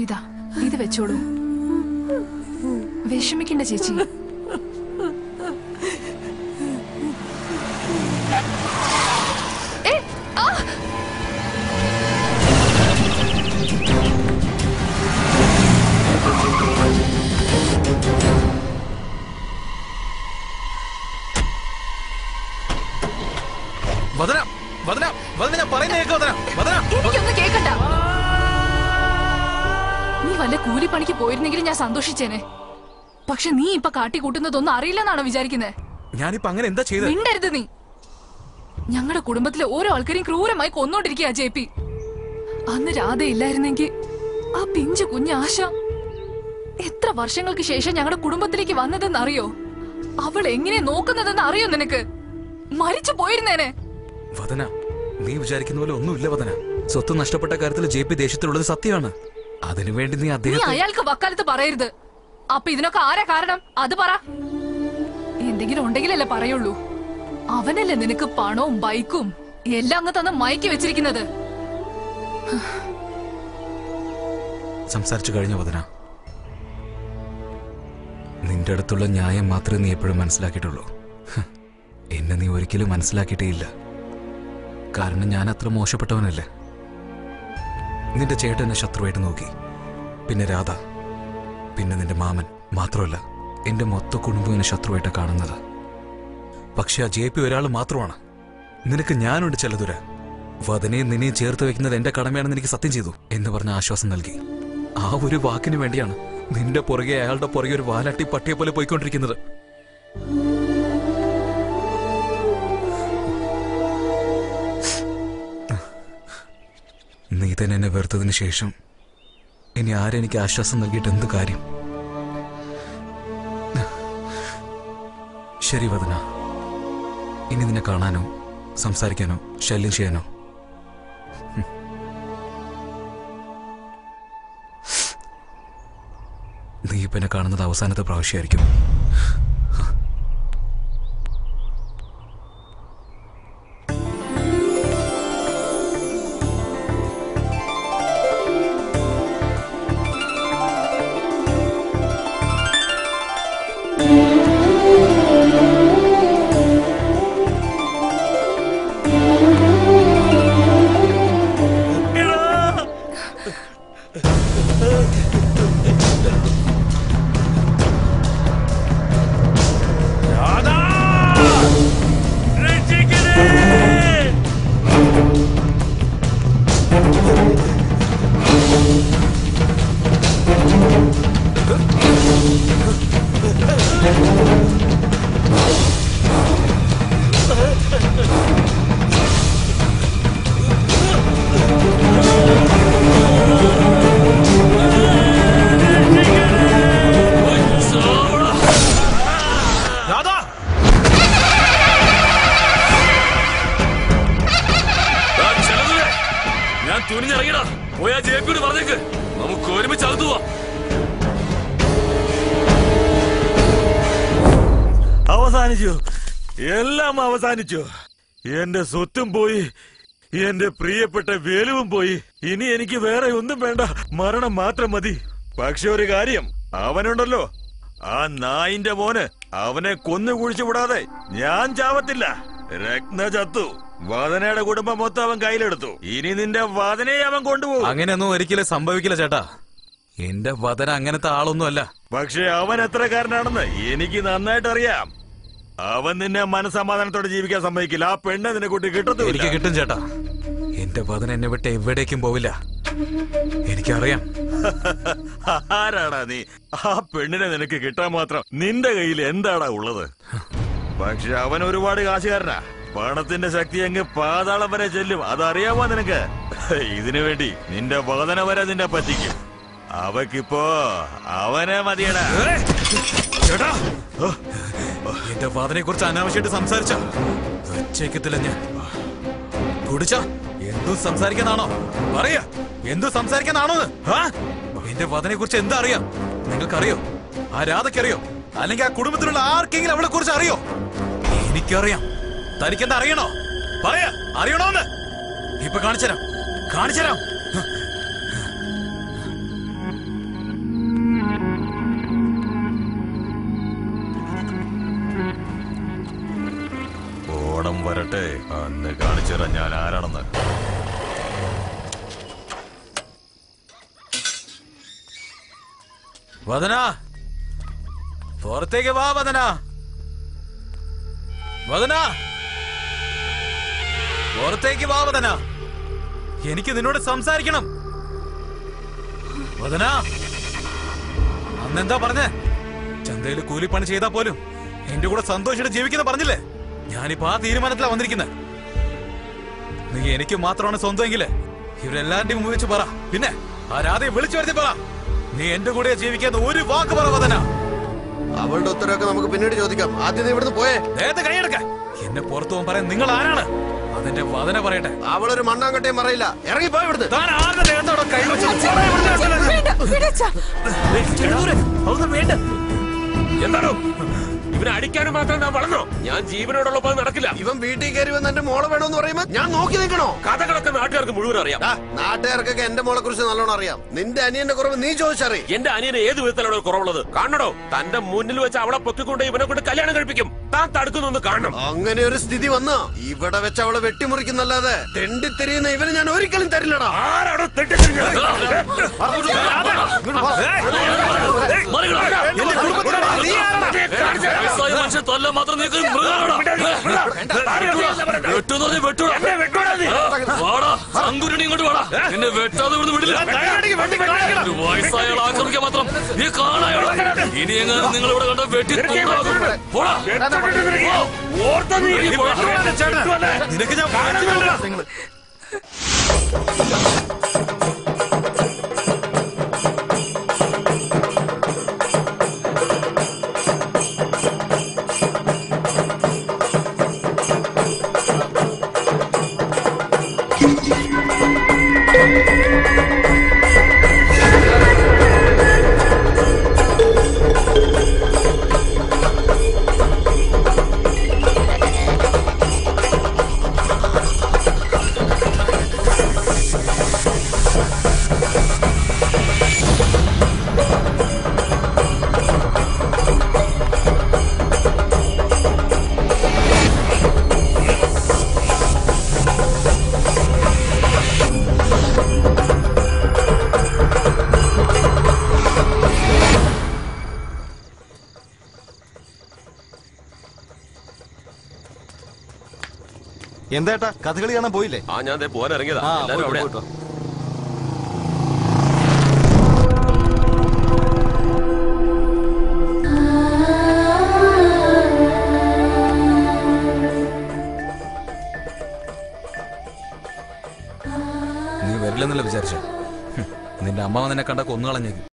ഇതാ ഇത് വെച്ചോളൂ വിഷമിക്കണ്ട ചേച്ചി ഏ, ആ! വദന വദന വദന ഞാൻ പറയുന്ന കേക്ക് വദന വദന എനിക്കൊന്നും കേക്കണ്ട നീ വല്ല കൂലിപ്പണിക്ക് പോയിരുന്നെങ്കിൽ ഞാൻ സന്തോഷിച്ചേനെ പക്ഷെ നീ ഇപ്പൊ കാട്ടിക്കൂട്ടുന്നതൊന്നും അറിയില്ലെന്നാണോ വിചാരിക്കുന്നത് ഞാനിപ്പോ അങ്ങനെ എന്താ ചെയ്തത് മിണ്ടരുത് നീ ഞങ്ങളുടെ കുടുംബത്തിലെ ഓരോ ആൾക്കാരെയും ക്രൂരമായി കൊന്നോണ്ടിരിക്കുക ജെ പി അന്ന് രാധ ഇല്ലായിരുന്നെങ്കിൽ ആ പിഞ്ചു കുഞ്ഞ് ആശ എത്ര വർഷങ്ങൾക്ക് ശേഷം ഞങ്ങളുടെ കുടുംബത്തിലേക്ക് വന്നതെന്ന് അറിയോ അവൾ എങ്ങനെ നോക്കുന്നതെന്ന് അറിയോ നിനക്ക് മരിച്ചു പോയിരുന്നേനെ വദന നീ വിചാരിക്കുന്ന പോലെ ഒന്നുമില്ല വദന സ്വത്ത് നഷ്ടപ്പെട്ട കാര്യത്തിൽ ജെ പി ദേഷ്യത്തിലുള്ളത് സത്യമാണ് അതിനുവേണ്ടി നീ നീ അദ്ദേഹത്തെ അയാൾക്ക് വക്കാലത്ത് പറയരുത് അപ്പൊ ഇതിനൊക്കെ ആരാ കാരണം അത് പറ എന്തെങ്കിലും ഉണ്ടെങ്കിലല്ലേ പറയുള്ളൂ അവനല്ലേ നിനക്ക് പണവും ബൈക്കും എല്ലാം അങ്ങ് തന്ന് മയക്കി വെച്ചിരിക്കുന്നത് സംസാരിച്ചു കഴിഞ്ഞ വദന നിന്റെ അടുത്തുള്ള ന്യായം മാത്രമേ നീ എപ്പോഴും മനസ്സിലാക്കിയിട്ടുള്ളൂ ഹ്, എന്നെ നീ ഒരിക്കലും മനസ്സിലാക്കിയിട്ടേ ഇല്ല കാരണം ഞാൻ അത്ര മോശപ്പെട്ടവനല്ലേ നിന്റെ ചേട്ടൻ എന്നെ ശത്രുവായിട്ട് നോക്കി പിന്നെ രാധ പിന്നെ നിന്റെ മാമൻ മാത്രമല്ല എന്റെ മൊത്ത കുടുംബം എന്നെ ശത്രുവായിട്ട് കാണുന്നത് പക്ഷെ ആ ജെ പി ഒരാൾ മാത്രമാണ് നിനക്ക് ഞാനുണ്ട് ചെല്ലതുര വദനയും നിന്നെയും ചേർത്ത് വെക്കുന്നത് എന്റെ കടമയാണെന്ന് എനിക്ക് സത്യം ചെയ്തു എന്ന് പറഞ്ഞ ആശ്വാസം നൽകി ആ ഒരു വാക്കിന് വേണ്ടിയാണ് നിന്റെ പുറകെ അയാളുടെ പുറകെ ഒരു വാലാട്ടി പട്ടിയെ പോലെ പോയിക്കൊണ്ടിരിക്കുന്നത് നീ തന്നെ എന്നെ വെറുത്തതിന് ശേഷം ഇനി ആരെനിക്ക് ആശ്വാസം നൽകിയിട്ട് എന്ത് കാര്യം ശരി വദന ഇനി നിന്നെ കാണാനോ സംസാരിക്കാനോ ശല്യം ചെയ്യാനോ ഹും. നീ ഇപ്പൊ എന്നെ കാണുന്നത് അവസാനത്തെ പ്രാവശ്യമായിരിക്കും രാധാ ആ, ചെലവിലെ. ഞാൻ തുനിഞ്ഞിറങ്ങിടാ പോയാ ജെ പിയോട് പറഞ്ഞേക്ക് നമുക്ക് ഒരുമിച്ച് അകത്തു പോവാം അവസാനിച്ചു എല്ലാം അവസാനിച്ചു എന്റെ സ്വത്തും പോയി എന്റെ പ്രിയപ്പെട്ട വേലുവും പോയി ഇനി എനിക്ക് വേറെ ഒന്നും വേണ്ട മരണം മാത്രം മതി പക്ഷെ ഒരു കാര്യം അവനുണ്ടല്ലോ ആ നായിന്റെ മോന് അവനെ കൊന്നു കുഴിച്ചു വിടാതെ ഞാൻ ചാവത്തില്ല രത്ന ചത്തു വാദനയുടെ കുടുംബം മൊത്തം അവൻ കയ്യിലെടുത്തു ഇനി നിന്റെ വാദനയെ അവൻ കൊണ്ടുപോകും അങ്ങനെയൊന്നും ഒരിക്കലും സംഭവിക്കില്ല ചേട്ടാ എന്റെ വദന അങ്ങനത്തെ ആളൊന്നുമല്ല പക്ഷെ അവൻ എത്രക്കാരനാണെന്ന് എനിക്ക് നന്നായിട്ട് അറിയാം അവൻ നിന്നെ മനസമാധാനത്തോടെ ജീവിക്കാൻ സമ്മതിക്കില്ല ആ പെണ്ണെ നിന്നെ കൂട്ടി എനിക്ക് കിട്ടത്തില്ല കിട്ടും ചേട്ടാ എന്റെ വദന എന്നെ വിട്ട് എവിടേക്കും പോവില്ല എനിക്കറിയാം ആരാടാ നീ ആ പെണ്ണിനെ നിനക്ക് കിട്ടാൻ മാത്രം നിന്റെ കയ്യിൽ എന്താടാ ഉള്ളത് പക്ഷെ അവൻ ഒരുപാട് കാശുകാരനാ പണത്തിന്റെ ശക്തി അങ്ങ് പാതാളം വരെ ചെല്ലും അതറിയാമോ നിനക്ക് ഇതിനു വേണ്ടി നിന്റെ വാദന വരെ നിന്നെ പറ്റിക്കും അവക്കിപ്പോ അവനെ മതിയടാ ചേട്ടാ എന്റെ വദനെ കുറിച്ച് അനാവശ്യമായിട്ട് സംസാരിച്ച ഒച്ചയ്ക്കത്തില്ല ഞാൻ കുടിച്ച എന്തും സംസാരിക്കാനാണോ പറയാ എന്തും സംസാരിക്കാനാണോ എന്റെ വദനെ കുറിച്ച് എന്താ അറിയാം നിങ്ങൾക്കറിയോ ആ രാധയ്ക്കറിയോ അല്ലെങ്കിൽ ആ കുടുംബത്തിലുള്ള ആർക്കെങ്കിലും അവളെ കുറിച്ച് അറിയോ എനിക്കറിയാം തനിക്കെന്താ അറിയണോ പറയാ അറിയണോന്ന് ഇപ്പൊ കാണിച്ചുതരാം കാണിച്ചുതരാം വരട്ടെ അന്ന് കാണിച്ചുതരാം ഞാൻ ആരാണെന്ന് വദന പുറത്തേക്ക് വാ വദന വദന പുറത്തേക്ക് വാ വദന എനിക്ക് നിന്നോട് സംസാരിക്കണം വദന അന്നെന്താ പറഞ്ഞേ ചന്തയിൽ കൂലിപ്പണി ചെയ്താ പോലും എന്റെ കൂടെ സന്തോഷിച്ച് ജീവിക്കുന്ന പറഞ്ഞില്ലേ ഞാനിപ്പോ ആ തീരുമാനത്തിലാ വന്നിരിക്കുന്നത് നീ എനിക്ക് മാത്രമാണ് സ്വന്തമെങ്കില് ഇവരെല്ലാരുടെയും മുമ്പ് വെച്ച് പറ പിന്നെ ആ രാധയെ വിളിച്ചു വരുത്തി പറ നീ എന്റെ കൂടെ ജീവിക്കാന്ന് ഒരു വാക്ക് പറ വദന അവളുടെ ഉത്തരവൊക്കെ നമുക്ക് പിന്നീട് ചോദിക്കാം ആദ്യം നീ ഇവിടുന്ന് പോയേ നേരത്തെ കൈയെടുക്ക എന്നെ പുറത്തു പോകാൻ പറയാൻ നിങ്ങൾ ആരാണ് അതിന്റെ വദന പറയട്ടെ അവളൊരു മണ്ണാങ്കട്ടയും പറയില്ല ഇറങ്ങി പോയി ഇവിടുന്ന് താൻ ആരുടെ ദേഹത്തോടെ കൈ വെച്ചത്? അതൊന്നും വേണ്ട എന്താണോ ഇവനെ അടിക്കാനും മാത്രം ഞാൻ വളർന്നോ ഞാൻ ജീവനോടുള്ളപ്പോ അത് നടക്കില്ല ഇവൻ വീട്ടിൽ കയറി വന്ന് എന്റെ മോളെ വേണമെന്ന് പറയുമ്പോ ഞാൻ നോക്കി നിൽക്കണോ കഥകളൊക്കെ നാട്ടുകാർക്ക് മുഴുവൻ അറിയാം ആ, നാട്ടുകാർക്കൊക്കെ എന്റെ മോളെ കുറിച്ച് നല്ലോണം അറിയാം നിന്റെ അനിയന്റെ കുറവ് നീ ചോദിച്ചറി എന്റെ അനിയന് ഏത് വിധത്തിലാണ് ഒരു കുറവുള്ളത് കാണണോ തന്റെ മുന്നിൽ വെച്ച് അവളെ പൊക്കിക്കൊണ്ട് ഇവനെ കൊണ്ട് കല്യാണം കഴിപ്പിക്കും താൻ തടുക്കുന്നൊന്ന് കാണണം അങ്ങനെ ഒരു സ്ഥിതി വന്നോ ഇവിടെ വെച്ച് അവളെ വെട്ടിമുറിക്കുന്നല്ലാതെ തെണ്ടിത്തിരിയുന്ന ഇവന് ഞാൻ ഒരിക്കലും തരില്ലടാ ആരാണോ തെറ്റിദ്ധരിഞ്ഞത്? വയസ്സായ മനുഷ്യൻ തല്ല മാത്രം നീക്ക് മൃഗാണോ? വെട്ടുന്ന് പറഞ്ഞ് വെട്ടൂടാ. വാടാ, അങ്കുരുണി ഇങ്ങോട്ട് വാടാ. നിന്നെ വെട്ടാതെ ഇവിടുന്ന് വിടില്ല. ഒരു വയസ്സായ ആളെ ആക്രമിക്കാൻ മാത്രം നീ കാണായോ ഇനി എങ്ങനെ നിങ്ങൾ ഇവിടെ കണ്ട വെട്ടി തുണ്ടാകും. പോടാ. പോ. ഇറങ്ങി പോടാ. നിനക്ക് ഞാൻ പറഞ്ഞു എന്താ കഥകളി കാണാൻ പോയില്ലേ ആ ഞാൻ ദേ പോകാൻ ഇറങ്ങിയതാ ആ എല്ലാരും പോയിട്ട് അവിടെയാ. പോയിട്ട് വാ. നീ വരില്ലെന്നല്ല വിചാരിച്ച നിന്റെ അമ്മാവൻ നിന്നെ കണ്ട കൊന്നുകളഞ്ഞേക്കും